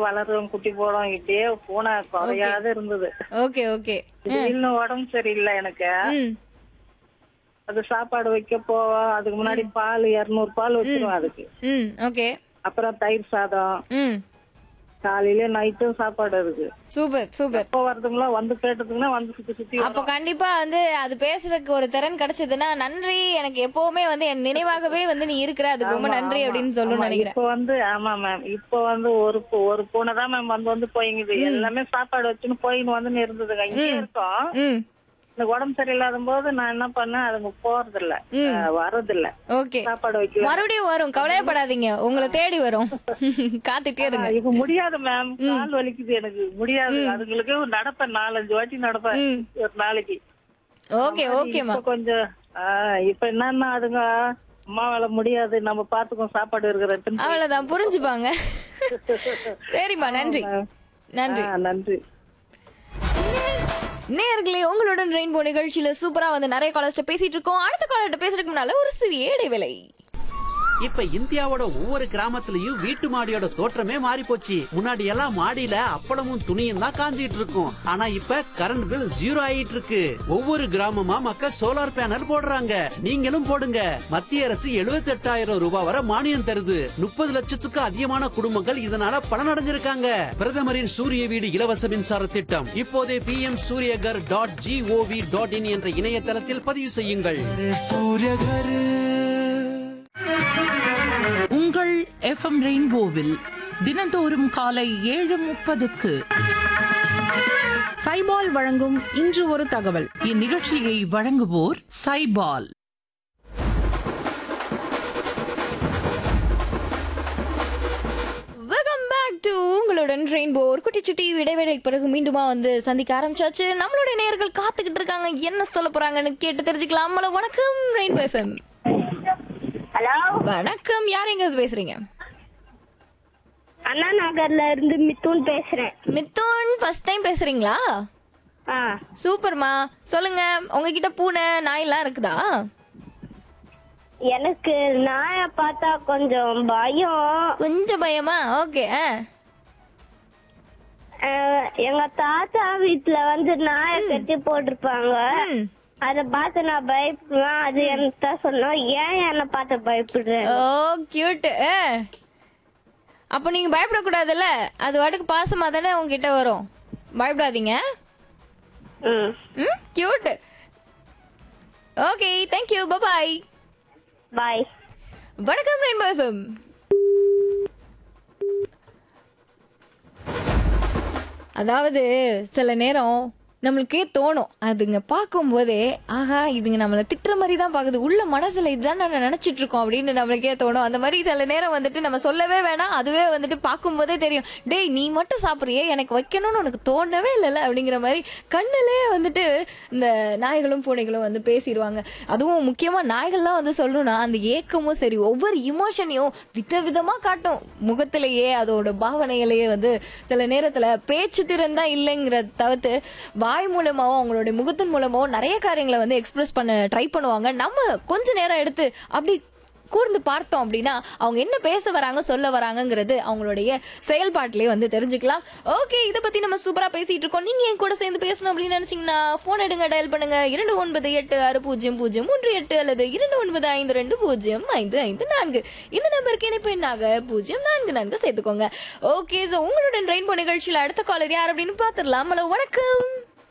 வளரும் குட்டி போடும் இப்படியே பூனை குறையாத இருந்தது ஓகே ஓகே திடீர்னு உடம்பு சரியில்லை எனக்கு ம் அது சாப்பாடு வைக்க போவோம் அதுக்கு முன்னாடி பால் இருநூறு பால் வச்சிருவோம் அதுக்கு ம் ஓகே அப்புறம் தயிர் சாதம் ம் காலையில நைட்டும் சாப்பாடு இருக்கு சூப்பர் சூப்பர் எப்போ வரதுங்களா வந்து கேட்டதுங்கன்னா வந்து சுத்தி சுத்தி அப்போ கண்டிப்பா வந்து அது பேசுறதுக்கு ஒரு திறன் கிடைச்சதுன்னா நன்றி எனக்கு எப்பவுமே வந்து என் நினைவாகவே வந்து நீ இருக்கிற அதுக்கு ரொம்ப நன்றி அப்படின்னு சொல்லணும்னு நினைக்கிறேன் இப்போ வந்து ஆமா மேம் இப்போ வந்து ஒரு பூ- ஒரு பூனை தான் மேம் வந்து வந்து போயிங்குது எல்லாமே சாப்பாடு வச்சுன்னு போயின்னு வந்து இருந்ததுங்க இங்கே இருக்கோம் ம் இந்த உடம்பு சரியில்லாத போது நான் என்ன பண்ணேன் அதுங்க போறது இல்ல வர்றது இல்ல ஓகே சாப்பாடு வைக்க மறுபடியும் வரும் கவலையப்படாதீங்க உங்களை தேடி வரும் காத்துட்டே இருங்க இப்ப முடியாது மேம் கால் வலிக்குது எனக்கு முடியாது அதுங்களுக்கு நடப்பேன் நாலஞ்சு வாட்டி நடப்பேன் ஒரு நாளைக்கு ஓகே ஓகேம்மா இப்ப கொஞ்சம் ஆஹ் இப்ப என்னன்னா அதுங்க அம்மாவால முடியாது நம்ம பாத்துக்கோம் சாப்பாடு இருக்கிற அவ்வளவுதான் புரிஞ்சுப்பாங்க சரிம்மா நன்றி நன்றி நன்றி நேர்களே உங்களுடன் ரெயின்போ நிகழ்ச்சியில சூப்பரா வந்து நிறைய காலர்ஸ்ட பேசிட்டு இருக்கோம் அடுத்த காலர்ட்ட பேசுறதுக்கு முன்னால ஒரு சிறிய இடைவேளை இப்ப இந்தியாவோட ஒவ்வொரு கிராமத்துலயும் வீட்டு மாடியோட தோற்றமே மாறி போச்சு முன்னாடி எல்லாம் மாடியில அப்பளமும் துணியும் தான் காஞ்சிட்டு இருக்கும் ஆனா இப்ப கரண்ட் பில் ஜீரோ ஆயிட்டு இருக்கு ஒவ்வொரு கிராமமா மக்கள் சோலார் பேனல் போடுறாங்க நீங்களும் போடுங்க மத்திய அரசு 78000 ரூபாய் வரை மானியம் தருது முப்பது லட்சத்துக்கு அதிகமான குடும்பங்கள் இதனால பலனடைஞ்சிருக்காங்க பிரதமரின் சூரிய வீடு இலவச மின்சார திட்டம் இப்போதே P M Suryaghar dot G O V dot in என்ற இணையதளத்தில் பதிவு செய்யுங்கள் உங்கள் எஃப்எம் ரெயின்போவில் தினந்தோறும் காலை ஏழு முப்பதுக்கு சைபால் வழங்கும் இன்று ஒரு தகவல் இந்நிகழ்ச்சியை வழங்குவோர் சைபால் வெல்கம் பேக் டு உங்களுடன் ரெயின்போ ஒரு குட்டி சுட்டி இடைவேளைக்கு பிறகு மீண்டுமா வந்து சந்திக்க ஆரம்பிச்சாச்சு நம்மளுடைய நேயர்கள் காத்துக்கிட்டு இருக்காங்க என்ன சொல்ல போறாங்கன்னு கேட்டு தெரிஞ்சுக்கலாம் ஹலோ வணக்கம் ரெயின்போ எஃப்எம் ஹலோ வணக்கம் யார் எங்க இருந்து பேசுறீங்க அண்ணா நகர்ல இருந்து மித்துன் பேசுறேன் மித்துன் ஃபர்ஸ்ட் டைம் பேசுறீங்களா ஆ சூப்பர்மா சொல்லுங்க உங்ககிட்ட பூனை நாயெல்லாம் இருக்குதா எனக்கு நாய பார்த்தா கொஞ்சம் பயம் கொஞ்சம் பயமா ஓகே அஹ், எங்க தாத்தா வீட்டுல வந்து நாய கட்டி போட்டிருப்பாங்க அத பார்த்து நான் பயப்படுவேன் அது எனக்கு தான் சொன்னோம் ஏன் என்ன பார்த்து பயப்படுறேன் ஓ கியூட் அப்போ நீங்க பயப்படக்கூடாதுல்ல அது வாட்டுக்கு பாசமா தானே உங்ககிட்ட வரும் பயப்படாதீங்க hmm hmm cute okay thank you bye bye வணக்கம் ரெயின்போ எஃப்எம் அதாவது சில நேரம் நம்மளுக்கே தோணும் அதுங்க பார்க்கும்போதே ஆஹா இதுங்க நம்மளை திட்டுற மாதிரி தான் பார்க்குது உள்ள மனசுல இதுதான் நான் நினைச்சிட்டு இருக்கோம் அப்படின்னு நம்மளுக்கே தோணும் அந்த மாதிரி சில நேரம் வந்துட்டு நம்ம சொல்லவே வேணாம் அதுவே வந்துட்டு பார்க்கும்போதே தெரியும் டேய் நீ மட்டும் சாப்பிட்றியே எனக்கு வைக்கணும்னு உனக்கு தோணவே இல்லைல்ல அப்படிங்கிற மாதிரி கண்ணிலே வந்துட்டு இந்த நாய்களும் பூனைகளும் வந்து பேசிடுவாங்க அதுவும் முக்கியமா நாய்கள்லாம் வந்து சொல்லணும்னா அந்த ஏக்கமும் சரி ஒவ்வொரு இமோஷனையும் விதவிதமா காட்டும் முகத்திலேயே அதோட பாவனையிலேயே வந்து சில நேரத்துல பேச்சு திறன் தான் இல்லைங்கிறத தவிர்த்து வாய் மூலமாவோ அவங்களுடைய முகத்தின் மூலமாவோ நிறைய காரியங்களை வந்து எக்ஸ்பிரஸ் பண்ண ட்ரை பண்ணுவாங்க நம்ம கொஞ்ச நேரம் எடுத்து அப்படி கூர்ந்து பார்த்தோம் அப்படின்னா அவங்க என்ன பேச வராங்க சொல்ல வராங்கங்கிறது அவங்களுடைய செயல்பாட்டிலே வந்து தெரிஞ்சுக்கலாம் ஓகே இதை பத்தி நம்ம சூப்பரா பேசிட்டு இருக்கோம் நீங்க என் கூட சேர்ந்து பேசணும் அப்படின்னு நினைச்சீங்கன்னா போன் எடுங்க டயல் பண்ணுங்க இரண்டு ஒன்பது எட்டு ஆறு பூஜ்ஜியம் பூஜ்ஜியம் மூன்று எட்டு அல்லது இரண்டு ஒன்பது ஐந்து ரெண்டு பூஜ்ஜியம் ஐந்து ஐந்து நான்கு இந்த நம்பருக்கு இணைப்பு எண்ணாக பூஜ்ஜியம் நான்கு நான்கு சேர்த்துக்கோங்க ஓகே ஸோ உங்களுடன் ரெயின்போ நிகழ்ச்சியில் அடுத்த காலர் யார் அப்படின்னு பார்த்துடலாம் ஹலோ வணக்கம்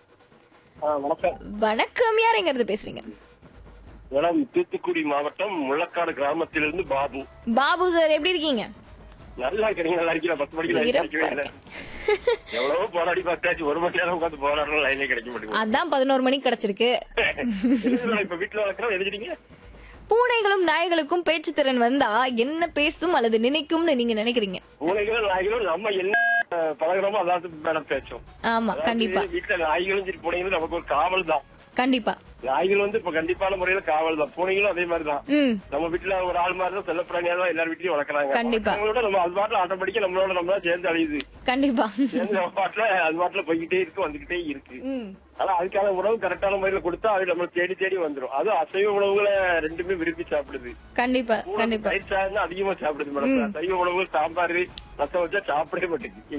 வணக்கம் வணக்கம் யார் எங்க இருந்து பேசுறீங்க மேடம் தூத்துக்குடி மாவட்டம் முள்ளக்காடு கிராமத்திலிருந்து பாபு பாபு சார் எப்படி இருக்கீங்க நல்லா இருக்கிறீங்க நல்லா இருக்கீங்க பத்து மணிக்கு லைன் சிறப்பா கிடைக்கவே இல்லை எவ்வளவோ போராடி பார்த்தாச்சு ஒரு மணி நேரம் உட்காந்து போராடுறோம் லைனே கிடைக்க மாட்டேங்குது அதான் பதினோரு மணிக்கு கிடைச்சிருக்கு இல்ல, இப்ப வீட்டுல வளர்க்குறோம் எழுதிட்டீங்க பூனைகளும் நாய்களுக்கும் பேச்சு திறன் வந்தா என்ன பேசும் அல்லது நினைக்கும்னு நீங்க நினைக்கிறீங்க பூனைகளும் நாய்களும் நம்ம என்ன அஹ், பழகுறோமோ அதாவது மேடம் பேசும் ஆமா கண்டிப்பா அதாவது வீட்டுல நாய்களும் சரி பூனைகளும் நமக்கு ஒரு காவல் தான் கண்டிப்பா நாய்கள் வந்து இப்ப கண்டிப்பான முறையில காவல் தான் பூனைகளும் அதே மாதிரி தான் ம் நம்ம வீட்டுல ஒரு ஆள் மாதிரி தான் செல்லப்பிராணியா தான் எல்லார் வீட்லயும் வளர்க்குறாங்க கண்டிப்பா. அவங்களோட நம்ம அது பாட்டுல ஆட்டோமேட்டிக்கா நம்மளோட நம்மளா சேர்ந்து அழியுது கண்டிப்பா சேர்ந்து நம்ம பாட்டுல அது பாட்டுல போய்கிட்டே இருக்கு வந்துகிட்டே இருக்கு ம் ஆனா அதுக்கான உணவு கரெக்டான முறையில கொடுத்தா அது நம்ம தேடி தேடி வந்துரும் அதுவும் அசைவ உணவுகளை ரெண்டுமே விரும்பி சாப்பிடுது கண்டிப்பா கண்டிப்பா தயிர் சாதம் அதிகமா சாப்பிடுது மேடம் சைவ உணவு சாம்பார் ரசம் வச்சா சாப்பிடவே மாட்டேங்குது